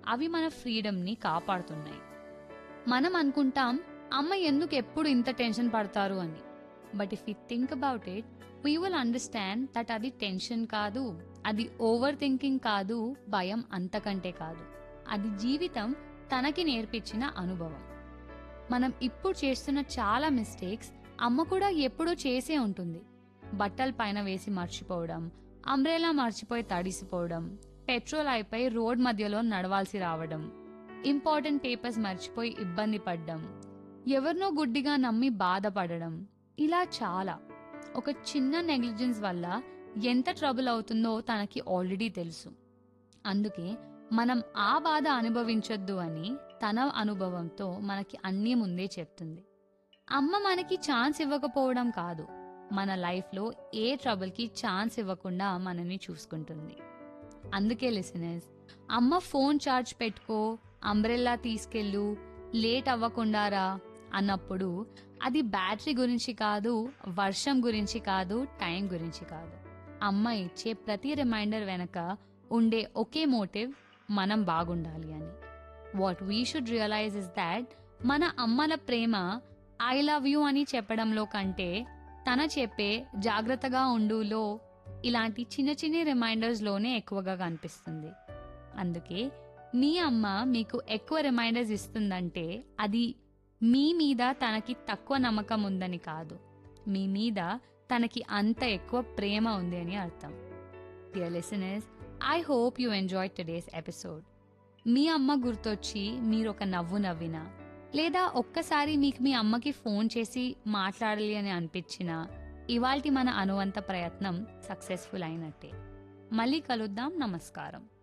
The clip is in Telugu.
అవి మన ఫ్రీడమ్ని కాపాడుతున్నాయి మనం అనుకుంటాం అమ్మ ఎందుకు ఎప్పుడు ఇంత టెన్షన్ పడతారు అని but if you think about it we will understand that అది టెన్షన్ కాదు అది ఓవర్ థింకింగ్ కాదు భయం అంతకంటే కాదు అది జీవితం తనకి నేర్పించిన అనుభవం మనం ఇప్పుడు చేస్తున్న చాలా మిస్టేక్స్ అమ్మ కూడా ఎప్పుడూ చేసే ఉంటుంది బట్టలు పైన వేసి మర్చిపోవడం అంబ్రెలా మర్చిపోయి తడిసిపోవడం పెట్రోల్ అయిపోయి రోడ్ మధ్యలో నడవాల్సి రావడం ఇంపార్టెంట్ పేపర్స్ మర్చిపోయి ఇబ్బంది పడ్డం ఎవరినో గుడ్డిగా నమ్మి బాధపడడం ఇలా చాలా ఒక చిన్న నెగ్లిజెన్స్ వల్ల ఎంత ట్రబుల్ అవుతుందో తనకి ఆల్రెడీ తెలుసు అందుకే మనం ఆ బాధ అనుభవించొద్దు అని తన అనుభవంతో మనకి అన్నీ ముందే చెప్తుంది అమ్మ మనకి ఛాన్స్ ఇవ్వకపోవడం కాదు మన లైఫ్లో ఏ ట్రబుల్కి ఛాన్స్ ఇవ్వకుండా మనని చూసుకుంటుంది అందుకే లిసనర్స్ అమ్మ ఫోన్ ఛార్జ్ పెట్టుకో అంబ్రెల్లా తీసుకెళ్ళు లేట్ అవ్వకుండా రా అన్నప్పుడు అది బ్యాటరీ గురించి కాదు వర్షం గురించి కాదు టైం గురించి కాదు అమ్మ ఇచ్చే ప్రతి రిమైండర్ వెనక ఉండే ఒకే మోటివ్ మనం బాగుండాలి అని what we should realise is that మన అమ్మల ప్రేమ ఐ లవ్ యూ అని చెప్పడంలో కంటే తన చెప్పే జాగ్రత్తగా ఉండులో ఇలాంటి చిన్న చిన్న రిమైండర్స్లోనే ఎక్కువగా కనిపిస్తుంది అందుకే మీ అమ్మ మీకు ఎక్కువ రిమైండర్స్ ఇస్తుందంటే అది మీ మీద తనకి తక్కువ నమ్మకం ఉందని కాదు మీ మీద తనకి అంత ఎక్కువ ప్రేమ ఉంది అని అర్థం dear listeners I hope you enjoy today's episode మీ అమ్మ గుర్తొచ్చి మీరు ఒక నవ్వు నవ్వినా లేదా ఒక్కసారి మీకు మీ అమ్మకి ఫోన్ చేసి మాట్లాడాలి అని అనిపించినా ఇవాల్టి మన అనువంత ప్రయత్నం సక్సెస్ఫుల్ అయినట్టే మళ్ళీ కలుద్దాం నమస్కారం